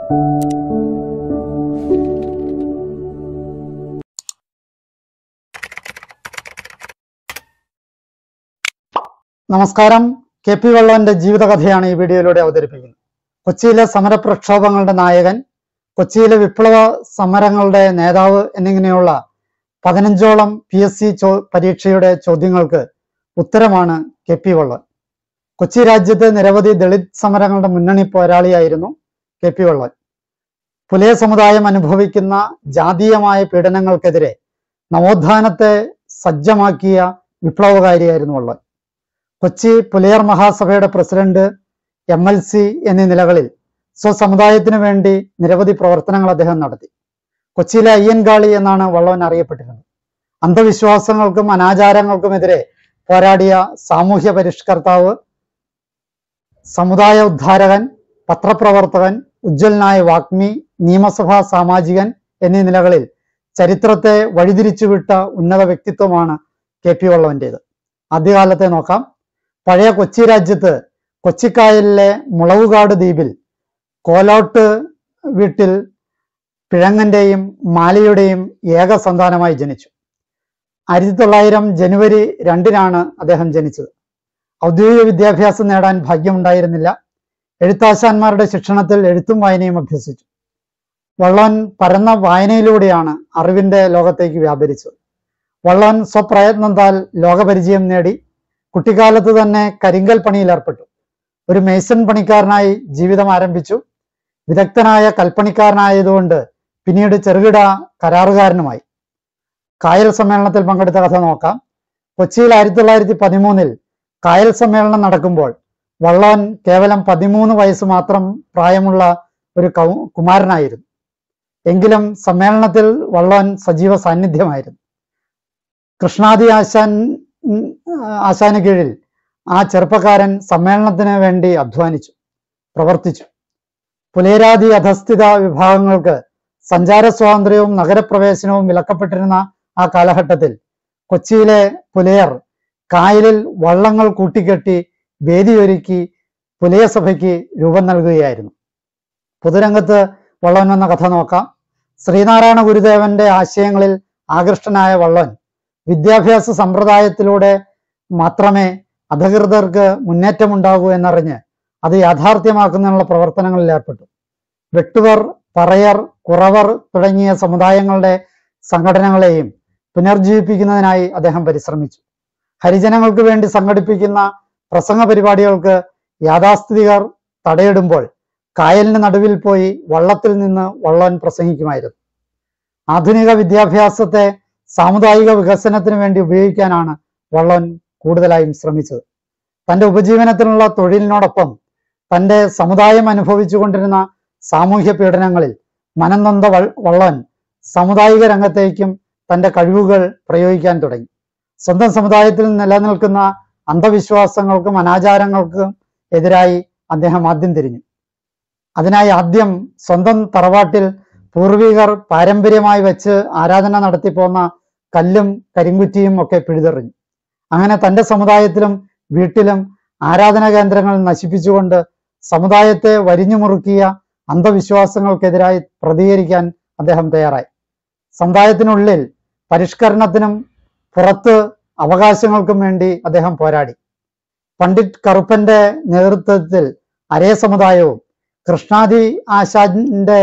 നമസ്കാരം K P വള്ളവന്റെ ജീവിതകഥയാണ് ഈ വീഡിയോയിലൂടെ അവതരിപ്പിക്കുന്നത് കൊച്ചിയിലെ സമരപ്രക്ഷോഭങ്ങളുടെ നായകൻ കൊച്ചിയിലെ വിപ്ലവ സമരങ്ങളുടെ നേതാവ് എന്നിങ്ങനെയുള്ള പതിനഞ്ചോളം പി എസ് സി ചോ പരീക്ഷയുടെ ചോദ്യങ്ങൾക്ക് ഉത്തരമാണ് കെ പി വള്ളൻ കൊച്ചി രാജ്യത്തെ നിരവധി ദളിത് സമരങ്ങളുടെ മുന്നണി പോരാളിയായിരുന്നു കെ പി വള്ളൻ പുലയ സമുദായം അനുഭവിക്കുന്ന ജാതീയമായ പീഡനങ്ങൾക്കെതിരെ നവോത്ഥാനത്തെ സജ്ജമാക്കിയ വിപ്ലവകാരിയായിരുന്നു വള്ളൻ കൊച്ചി പുലയർ മഹാസഭയുടെ പ്രസിഡന്റ് എം എൽ സി എന്നീ നിലകളിൽ സ്വസമുദായത്തിനു വേണ്ടി നിരവധി പ്രവർത്തനങ്ങൾ അദ്ദേഹം നടത്തി കൊച്ചിയിലെ അയ്യൻകാളി എന്നാണ് വള്ളവൻ അറിയപ്പെട്ടിരുന്നത് അന്ധവിശ്വാസങ്ങൾക്കും അനാചാരങ്ങൾക്കുമെതിരെ പോരാടിയ സാമൂഹ്യ പരിഷ്കർത്താവ് സമുദായ ഉദ്ധാരകൻ പത്രപ്രവർത്തകൻ ഉജ്ജ്വലനായ വാഗ്മി നിയമസഭാ സാമാജികൻ എന്നീ നിലകളിൽ ചരിത്രത്തെ വഴിതിരിച്ചുവിട്ട ഉന്നത വ്യക്തിത്വമാണ് കെ പി വള്ളവന്റേത് ആദ്യകാലത്തെ നോക്കാം പഴയ കൊച്ചി രാജ്യത്ത് കൊച്ചിക്കായലിലെ മുളവുകാട് ദ്വീപിൽ കോലോട്ട് വീട്ടിൽ പിഴങ്ങന്റെയും മാലയുടെയും ഏക സന്താനമായി ജനിച്ചു ആയിരത്തി തൊള്ളായിരം ജനുവരി രണ്ടിനാണ് അദ്ദേഹം ജനിച്ചത് ഔദ്യോഗിക വിദ്യാഭ്യാസം നേടാൻ ഭാഗ്യമുണ്ടായിരുന്നില്ല എഴുത്താശാന്മാരുടെ ശിക്ഷണത്തിൽ എഴുത്തും വായനയും അഭ്യസിച്ചു വള്ളോൻ പരന്ന വായനയിലൂടെയാണ് അറിവിന്റെ ലോകത്തേക്ക് വ്യാപരിച്ചത് വള്ളോൻ സ്വപ്രയത്നത്താൽ ലോകപരിചയം നേടി കുട്ടിക്കാലത്ത് തന്നെ കരിങ്കൽ പണിയിൽ ഏർപ്പെട്ടു ഒരു മേസൺ പണിക്കാരനായി ജീവിതം ആരംഭിച്ചു വിദഗ്ധനായ കൽപ്പണിക്കാരനായതുകൊണ്ട് പിന്നീട് ചെറുകിട കരാറുകാരനുമായി കായൽ സമ്മേളനത്തിൽ പങ്കെടുത്ത കഥ നോക്കാം കൊച്ചിയിൽ ആയിരത്തി തൊള്ളായിരത്തി പതിമൂന്നിൽ കായൽ സമ്മേളനം നടക്കുമ്പോൾ വള്ളോൻ കേവലം പതിമൂന്ന് വയസ്സ് മാത്രം പ്രായമുള്ള ഒരു കൗ കുമാരനായിരുന്നു എങ്കിലും സമ്മേളനത്തിൽ വള്ളോൻ സജീവ സാന്നിധ്യമായിരുന്നു കൃഷ്ണാദി ആശാൻ ഉം, ആശാന് കീഴിൽ ആ ചെറുപ്പക്കാരൻ സമ്മേളനത്തിന് വേണ്ടി അധ്വാനിച്ചു പ്രവർത്തിച്ചു പുലേരാതി അധസ്ഥിത വിഭാഗങ്ങൾക്ക് സഞ്ചാര സ്വാതന്ത്ര്യവും നഗരപ്രവേശനവും വിലക്കപ്പെട്ടിരുന്ന ആ കാലഘട്ടത്തിൽ കൊച്ചിയിലെ പുലയർ കായലിൽ വള്ളങ്ങൾ കൂട്ടിക്കെട്ടി വേദിയൊരുക്കി പുലയസഭയ്ക്ക് രൂപം നൽകുകയായിരുന്നു പൊതുരംഗത്ത് വള്ളൻ വന്ന കഥ നോക്കാം ശ്രീനാരായണ ഗുരുദേവന്റെ ആശയങ്ങളിൽ ആകൃഷ്ടനായ വള്ളൻ വിദ്യാഭ്യാസ സമ്പ്രദായത്തിലൂടെ മാത്രമേ അധികൃതർക്ക് മുന്നേറ്റമുണ്ടാകൂ എന്നറിഞ്ഞ് അത് യാഥാർത്ഥ്യമാക്കുന്നതിനുള്ള പ്രവർത്തനങ്ങളിൽ ഏർപ്പെട്ടു വെട്ടുവർ പറയർ കുറവർ തുടങ്ങിയ സമുദായങ്ങളുടെ സംഘടനകളെയും പുനർജീവിപ്പിക്കുന്നതിനായി അദ്ദേഹം പരിശ്രമിച്ചു ഹരിജനങ്ങൾക്ക് വേണ്ടി സംഘടിപ്പിക്കുന്ന പ്രസംഗ പരിപാടികൾക്ക് യാഥാസ്ഥിതികർ തടയിടുമ്പോൾ കായലിന് നടുവിൽ പോയി വള്ളത്തിൽ നിന്ന് വള്ളൻ പ്രസംഗിക്കുമായിരുന്നു ആധുനിക വിദ്യാഭ്യാസത്തെ സാമുദായിക വികസനത്തിന് വേണ്ടി ഉപയോഗിക്കാനാണ് വള്ളൻ കൂടുതലായും ശ്രമിച്ചത് തന്റെ ഉപജീവനത്തിനുള്ള തൊഴിലിനോടൊപ്പം തന്റെ സമുദായം അനുഭവിച്ചുകൊണ്ടിരുന്ന സാമൂഹ്യ പീഡനങ്ങളിൽ മനംനൊന്ത വൾ- വള്ളൻ സാമുദായിക രംഗത്തേക്കും തന്റെ കഴിവുകൾ പ്രയോഗിക്കാൻ തുടങ്ങി സ്വന്തം സമുദായത്തിൽ നിലനിൽക്കുന്ന അന്ധവിശ്വാസങ്ങൾക്കും അനാചാരങ്ങൾക്കും എതിരായി അദ്ദേഹം ആദ്യം തിരിഞ്ഞു അതിനായി ആദ്യം സ്വന്തം തറവാട്ടിൽ പൂർവികർ പാരമ്പര്യമായി വെച്ച് ആരാധന നടത്തിപ്പോന്ന കല്ലും കരിങ്കുറ്റിയും ഒക്കെ പിഴുതെറിഞ്ഞു അങ്ങനെ തന്റെ സമുദായത്തിലും വീട്ടിലും ആരാധനാ കേന്ദ്രങ്ങൾ നശിപ്പിച്ചുകൊണ്ട് സമുദായത്തെ വരിഞ്ഞു മുറുക്കിയ അന്ധവിശ്വാസങ്ങൾക്കെതിരായി പ്രതികരിക്കാൻ അദ്ദേഹം തയ്യാറായി സമുദായത്തിനുള്ളിൽ പരിഷ്കരണത്തിനും പുറത്ത് അവകാശങ്ങൾക്കും വേണ്ടി അദ്ദേഹം പോരാടി പണ്ഡിറ്റ് കറുപ്പന്റെ നേതൃത്വത്തിൽ അരേ സമുദായവും കൃഷ്ണാദി ആശാന്റെ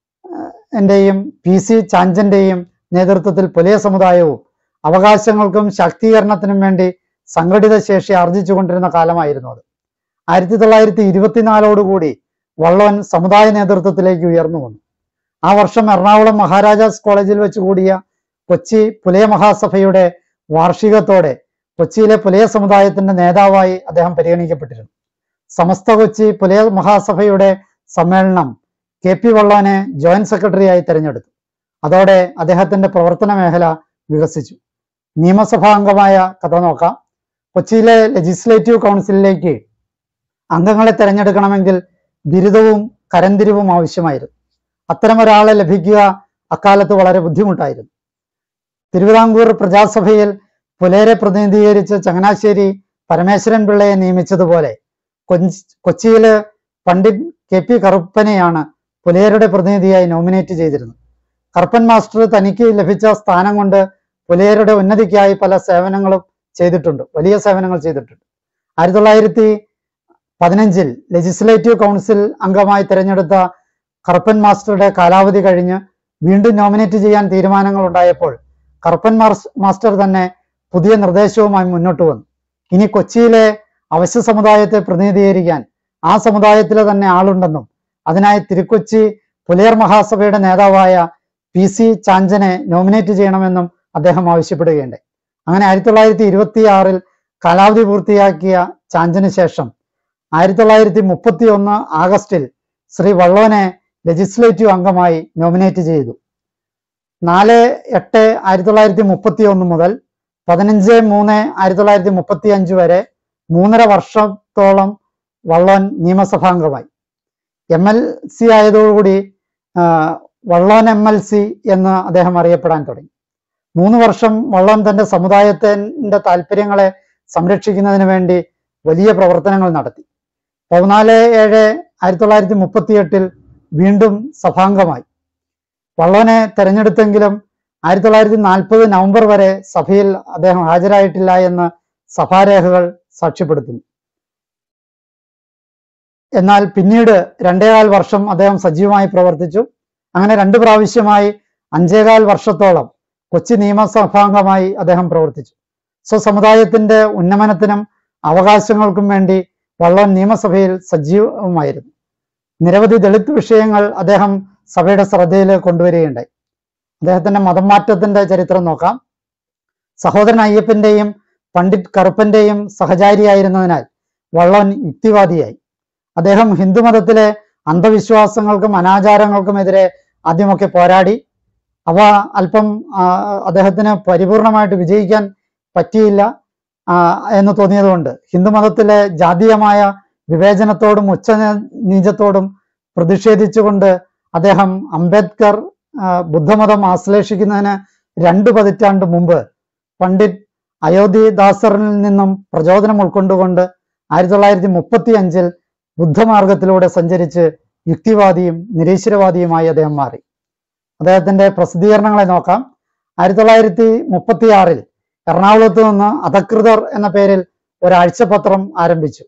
എന്റെയും പി സി ചാഞ്ചന്റെയും നേതൃത്വത്തിൽ പുലയ സമുദായവും അവകാശങ്ങൾക്കും ശാക്തീകരണത്തിനും വേണ്ടി സംഘടിത ശേഷി ആർജിച്ചുകൊണ്ടിരുന്ന കാലമായിരുന്നു അത് ആയിരത്തി തൊള്ളായിരത്തി ഇരുപത്തിനാലോടുകൂടി വള്ളവൻ സമുദായ നേതൃത്വത്തിലേക്ക് ഉയർന്നു വന്നു ആ വർഷം എറണാകുളം മഹാരാജാസ് കോളേജിൽ വെച്ച് കൂടിയ കൊച്ചി പുലയ മഹാസഭയുടെ വാർഷികത്തോടെ കൊച്ചിയിലെ പുലയ സമുദായത്തിന്റെ നേതാവായി അദ്ദേഹം പരിഗണിക്കപ്പെട്ടിരുന്നു സമസ്ത കൊച്ചി പുലയ മഹാസഭയുടെ സമ്മേളനം കെ പി വള്ളവനെ ജോയിന്റ് സെക്രട്ടറിയായി തെരഞ്ഞെടുത്തു അതോടെ അദ്ദേഹത്തിന്റെ പ്രവർത്തന മേഖല വികസിച്ചു നിയമസഭാ അംഗമായ കഥ നോക്കാം കൊച്ചിയിലെ ലെജിസ്ലേറ്റീവ് കൗൺസിലിലേക്ക് അംഗങ്ങളെ തെരഞ്ഞെടുക്കണമെങ്കിൽ ബിരുദവും കരന്തിരിവും ആവശ്യമായിരുന്നു അത്തരം ഒരാളെ ലഭിക്കുക അക്കാലത്ത് വളരെ ബുദ്ധിമുട്ടായിരുന്നു തിരുവിതാംകൂർ പ്രജാസഭയിൽ പുലേരെ പ്രതിനിധീകരിച്ച് ചങ്ങനാശ്ശേരി പരമേശ്വരൻ പിള്ളയെ നിയമിച്ചതുപോലെ കൊഞ്ച് കൊച്ചിയില് പണ്ഡിറ്റ് കെ പി കറുപ്പനെയാണ് പുലയരുടെ പ്രതിനിധിയായി നോമിനേറ്റ് ചെയ്തിരുന്നു കറുപ്പൻ മാസ്റ്റർ തനിക്ക് ലഭിച്ച സ്ഥാനം കൊണ്ട് പുലയരുടെ ഉന്നതിക്കായി പല സേവനങ്ങളും ചെയ്തിട്ടുണ്ട് വലിയ സേവനങ്ങൾ ചെയ്തിട്ടുണ്ട് ആയിരത്തി തൊള്ളായിരത്തി പതിനഞ്ചിൽ ലെജിസ്ലേറ്റീവ് കൗൺസിൽ അംഗമായി തിരഞ്ഞെടുത്ത കറുപ്പൻ മാസ്റ്ററുടെ കാലാവധി കഴിഞ്ഞ് വീണ്ടും നോമിനേറ്റ് ചെയ്യാൻ തീരുമാനങ്ങൾ ഉണ്ടായപ്പോൾ കറുപ്പൻ മാർസ് മാസ്റ്റർ തന്നെ പുതിയ നിർദ്ദേശവുമായി മുന്നോട്ട് വന്നു ഇനി കൊച്ചിയിലെ അവശ്യ സമുദായത്തെ പ്രതിനിധീകരിക്കാൻ ആ സമുദായത്തിലെ തന്നെ ആളുണ്ടെന്നും അതിനായി തിരുക്കൊച്ചി പുലയർ മഹാസഭയുടെ നേതാവായ പി സി ചാഞ്ചനെ നോമിനേറ്റ് ചെയ്യണമെന്നും അദ്ദേഹം ആവശ്യപ്പെടുകയുണ്ടായി അങ്ങനെ ആയിരത്തി തൊള്ളായിരത്തി ഇരുപത്തി ആറിൽ കാലാവധി പൂർത്തിയാക്കിയ ചാഞ്ചന് ശേഷം ആയിരത്തി തൊള്ളായിരത്തി മുപ്പത്തി ഒന്ന് ആഗസ്റ്റിൽ ശ്രീ വള്ളോനെ ലെജിസ്ലേറ്റീവ് അംഗമായി നോമിനേറ്റ് ചെയ്തു നാല് എട്ട് ആയിരത്തി തൊള്ളായിരത്തി മുപ്പത്തി ഒന്ന് മുതൽ പതിനഞ്ച് മൂന്ന് ആയിരത്തി തൊള്ളായിരത്തി മുപ്പത്തി അഞ്ച് വരെ മൂന്നര വർഷത്തോളം വള്ളോൻ നിയമസഭാംഗമായി എം എൽ സി ആയതോടുകൂടി ആ, വള്ളോൻ എം എൽ സി എന്ന് അദ്ദേഹം അറിയപ്പെടാൻ തുടങ്ങി മൂന്ന് വർഷം വള്ളോൻ തന്റെ സമുദായത്തിന്റെ താല്പര്യങ്ങളെ സംരക്ഷിക്കുന്നതിന് വേണ്ടി വലിയ പ്രവർത്തനങ്ങൾ നടത്തി പതിനാല് ഏഴ് ആയിരത്തി തൊള്ളായിരത്തി മുപ്പത്തി എട്ടിൽ വീണ്ടും സഭാംഗമായി വള്ളോനെ തെരഞ്ഞെടുത്തെങ്കിലും ആയിരത്തി തൊള്ളായിരത്തി നാൽപ്പത് നവംബർ വരെ സഭയിൽ അദ്ദേഹം ഹാജരായിട്ടില്ല എന്ന് സഭാരേഖകൾ സാക്ഷ്യപ്പെടുത്തുന്നു എന്നാൽ പിന്നീട് രണ്ടേകാൽ വർഷം അദ്ദേഹം സജീവമായി പ്രവർത്തിച്ചു അങ്ങനെ രണ്ട് പ്രാവശ്യമായി അഞ്ചേകാൽ വർഷത്തോളം കൊച്ചി നിയമസഭാംഗമായി അദ്ദേഹം പ്രവർത്തിച്ചു സ്വസമുദായത്തിന്റെ ഉന്നമനത്തിനും അവകാശങ്ങൾക്കും വേണ്ടി വള്ളോൻ നിയമസഭയിൽ സജീവമായിരുന്നു നിരവധി ദളിത് വിഷയങ്ങൾ അദ്ദേഹം സഭയുടെ ശ്രദ്ധയിൽ കൊണ്ടുവരികയുണ്ടായി അദ്ദേഹത്തിന്റെ മതം മാറ്റത്തിന്റെ ചരിത്രം നോക്കാം സഹോദരൻ അയ്യപ്പന്റെയും പണ്ഡിറ്റ് കറുപ്പന്റെയും സഹചാരിയായിരുന്നതിനാൽ വള്ളോൻ യുക്തിവാദിയായി അദ്ദേഹം ഹിന്ദുമതത്തിലെ അന്ധവിശ്വാസങ്ങൾക്കും അനാചാരങ്ങൾക്കുമെതിരെ ആദ്യമൊക്കെ പോരാടി അവ അല്പം ആ, അദ്ദേഹത്തിന് പരിപൂർണമായിട്ട് വിജയിക്കാൻ പറ്റിയില്ല ആ, എന്ന് തോന്നിയതുകൊണ്ട് ഹിന്ദുമതത്തിലെ ജാതീയമായ വിവേചനത്തോടും ഉച്ച നീചത്തോടും പ്രതിഷേധിച്ചുകൊണ്ട് അദ്ദേഹം അംബേദ്കർ ആ, ബുദ്ധമതം ആശ്ലേഷിക്കുന്നതിന് രണ്ട് പതിറ്റാണ്ട് മുമ്പ് പണ്ഡിറ്റ് അയോധ്യദാസറിൽ നിന്നും പ്രചോദനം ഉൾക്കൊണ്ടുകൊണ്ട് ആയിരത്തി തൊള്ളായിരത്തി മുപ്പത്തി അഞ്ചിൽ ബുദ്ധമാർഗത്തിലൂടെ സഞ്ചരിച്ച് യുക്തിവാദിയും നിരീശ്വരവാദിയുമായി അദ്ദേഹം മാറി അദ്ദേഹത്തിന്റെ പ്രസിദ്ധീകരണങ്ങളെ നോക്കാം ആയിരത്തി തൊള്ളായിരത്തി മുപ്പത്തി ആറിൽ എറണാകുളത്ത് നിന്ന് അധകൃതർ എന്ന പേരിൽ ഒരാഴ്ചപത്രം ആരംഭിച്ചു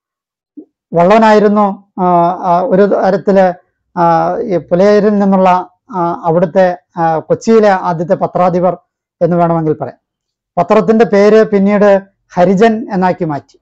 വള്ളവനായിരുന്നു ആ, ആ, ഒരു തരത്തില് ആ, ഈ പുലയരിൽ നിന്നുള്ള ആ, അവിടുത്തെ ആ, കൊച്ചിയിലെ ആദ്യത്തെ പത്രാധിപർ എന്ന് വേണമെങ്കിൽ പറയാം പത്രത്തിന്റെ പേര് പിന്നീട് ഹരിജൻ എന്നാക്കി മാറ്റി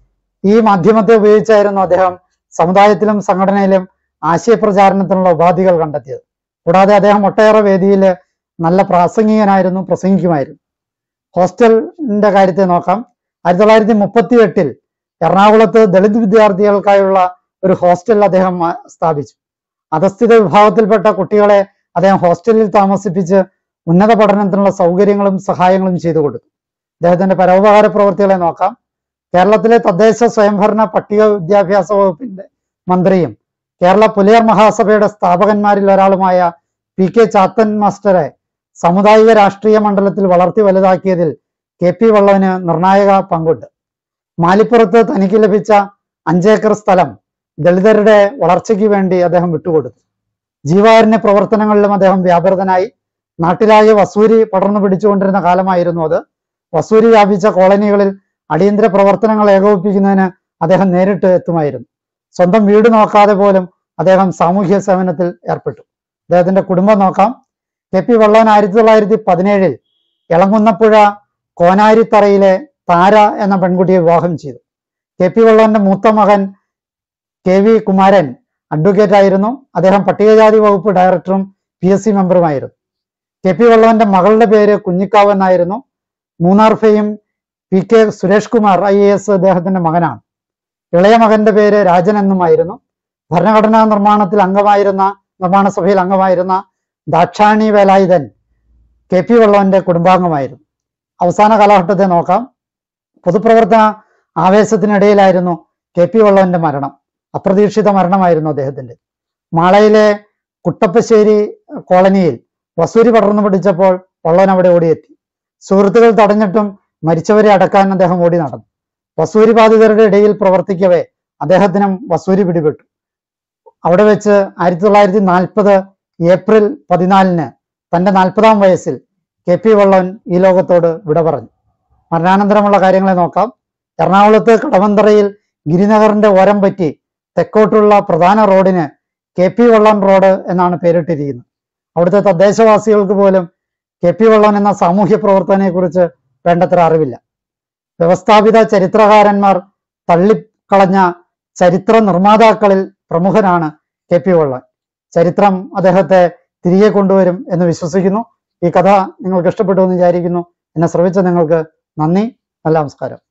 ഈ മാധ്യമത്തെ ഉപയോഗിച്ചായിരുന്നു അദ്ദേഹം സമുദായത്തിലും സംഘടനയിലും ആശയപ്രചാരണത്തിനുള്ള ഉപാധികൾ കണ്ടെത്തിയത് കൂടാതെ അദ്ദേഹം ഒട്ടേറെ വേദിയിൽ നല്ല പ്രാസംഗികനായിരുന്നു പ്രസംഗിക്കുമായിരുന്നു ഹോസ്റ്റലിന്റെ കാര്യത്തെ നോക്കാം ആയിരത്തി തൊള്ളായിരത്തി മുപ്പത്തി എട്ടിൽ എറണാകുളത്ത് ദളിത് വിദ്യാർത്ഥികൾക്കായുള്ള ഒരു ഹോസ്റ്റൽ അദ്ദേഹം ആ, സ്ഥാപിച്ചു അധസ്ഥിത വിഭാഗത്തിൽപ്പെട്ട കുട്ടികളെ അദ്ദേഹം ഹോസ്റ്റലിൽ താമസിപ്പിച്ച് ഉന്നത പഠനത്തിനുള്ള സൗകര്യങ്ങളും സഹായങ്ങളും ചെയ്തു കൊടുത്തു അദ്ദേഹത്തിന്റെ പരോപകാര പ്രവൃത്തികളെ നോക്കാം കേരളത്തിലെ തദ്ദേശ സ്വയംഭരണ പട്ടിക വിദ്യാഭ്യാസ വകുപ്പിന്റെ മന്ത്രിയും കേരള പുലയർ മഹാസഭയുടെ സ്ഥാപകന്മാരിൽ ഒരാളുമായ പി കെ ചാത്തൻ മാസ്റ്ററെ സാമുദായിക രാഷ്ട്രീയ മണ്ഡലത്തിൽ വളർത്തി വലുതാക്കിയതിൽ കെ പി വള്ളവന് നിർണായക പങ്കുണ്ട് മാലിപ്പുറത്ത് തനിക്ക് ലഭിച്ച അഞ്ചേക്കർ സ്ഥലം ദളിതരുടെ വളർച്ചയ്ക്ക് വേണ്ടി അദ്ദേഹം വിട്ടുകൊടുത്തു ജീവാരണ്യ പ്രവർത്തനങ്ങളിലും അദ്ദേഹം വ്യാപൃതനായി നാട്ടിലാകെ വസൂരി പടർന്നു പിടിച്ചുകൊണ്ടിരുന്ന കാലമായിരുന്നു അത് വസൂരി വ്യാപിച്ച കോളനികളിൽ അടിയന്തര പ്രവർത്തനങ്ങൾ ഏകോപിപ്പിക്കുന്നതിന് അദ്ദേഹം നേരിട്ട് എത്തുമായിരുന്നു സ്വന്തം വീട് നോക്കാതെ പോലും അദ്ദേഹം സാമൂഹ്യ സേവനത്തിൽ ഏർപ്പെട്ടു അദ്ദേഹത്തിന്റെ കുടുംബം നോക്കാം കെ പി വള്ളവൻ ആയിരത്തി തൊള്ളായിരത്തി പതിനേഴിൽ ഇളങ്കുന്നപ്പുഴ കോനാരിത്തറയിലെ താര എന്ന പെൺകുട്ടിയെ വിവാഹം ചെയ്തു കെ പി വള്ളവന്റെ മൂത്ത മകൻ കെ വി കുമാരൻ അഡ്വക്കേറ്റ് ആയിരുന്നു അദ്ദേഹം പട്ടികജാതി വകുപ്പ് ഡയറക്ടറും പി എസ് സി മെമ്പറുമായിരുന്നു കെ പി വള്ളവന്റെ മകളുടെ പേര് കുഞ്ഞിക്കാവ് എന്നായിരുന്നു മൂന്നാർ ഫെയും P K Suresh Kumar I A S അദ്ദേഹത്തിന്റെ മകനാണ് ഇളയ മകന്റെ പേര് രാജൻ എന്നുമായിരുന്നു ഭരണഘടനാ നിർമ്മാണത്തിൽ അംഗമായിരുന്ന നിർമ്മാണ സഭയിൽ അംഗമായിരുന്ന ദാക്ഷാണി വേലായുധൻ കെ പി വള്ളവന്റെ കുടുംബാംഗമായിരുന്നു അവസാന കാലഘട്ടത്തെ നോക്കാം പൊതുപ്രവർത്തന ആവേശത്തിനിടയിലായിരുന്നു കെ പി വള്ളവന്റെ മരണം അപ്രതീക്ഷിത മരണമായിരുന്നു അദ്ദേഹത്തിന്റെ മാളയിലെ കുട്ടപ്പശ്ശേരി കോളനിയിൽ വസൂരി പടർന്നു പിടിച്ചപ്പോൾ വള്ളവൻ അവിടെ ഓടിയെത്തി സുഹൃത്തുക്കൾ തടഞ്ഞിട്ടും മരിച്ചവരെ അടക്കാൻ അദ്ദേഹം ഓടി നടന്നു വസൂരി ബാധിതരുടെ ഇടയിൽ പ്രവർത്തിക്കവേ അദ്ദേഹത്തിനും വസൂരി പിടിപെട്ടു അവിടെ വെച്ച് ആയിരത്തി തൊള്ളായിരത്തി നാൽപ്പത് ഏപ്രിൽ പതിനാലിന് തന്റെ നാൽപ്പതാം വയസ്സിൽ കെ പി വള്ളോൻ ഈ ലോകത്തോട് വിട പറഞ്ഞു മരണാനന്തരമുള്ള കാര്യങ്ങളെ നോക്കാം എറണാകുളത്ത് കടവന്തറയിൽ ഗിരിനഗറിന്റെ ഓരം പറ്റി തെക്കോട്ടുള്ള പ്രധാന റോഡിന് കെ പി വള്ളോൻ റോഡ് എന്നാണ് പേരിട്ടിരിക്കുന്നത് അവിടുത്തെ തദ്ദേശവാസികൾക്ക് പോലും കെ പി വള്ളോൻ എന്ന സാമൂഹ്യ പ്രവർത്തകനെ കുറിച്ച് വേണ്ടത്ര അറിവില്ല വ്യവസ്ഥാപിത ചരിത്രകാരന്മാർ തള്ളിക്കളഞ്ഞ ചരിത്ര നിർമ്മാതാക്കളിൽ പ്രമുഖനാണ് കെ പി വള്ളോൻ ചരിത്രം അദ്ദേഹത്തെ തിരികെ കൊണ്ടുവരും എന്ന് വിശ്വസിക്കുന്നു ഈ കഥ നിങ്ങൾക്ക് ഇഷ്ടപ്പെട്ടു എന്ന് വിചാരിക്കുന്നു എന്നെ ശ്രമിച്ച നിങ്ങൾക്ക് നന്ദി നല്ല നമസ്കാരം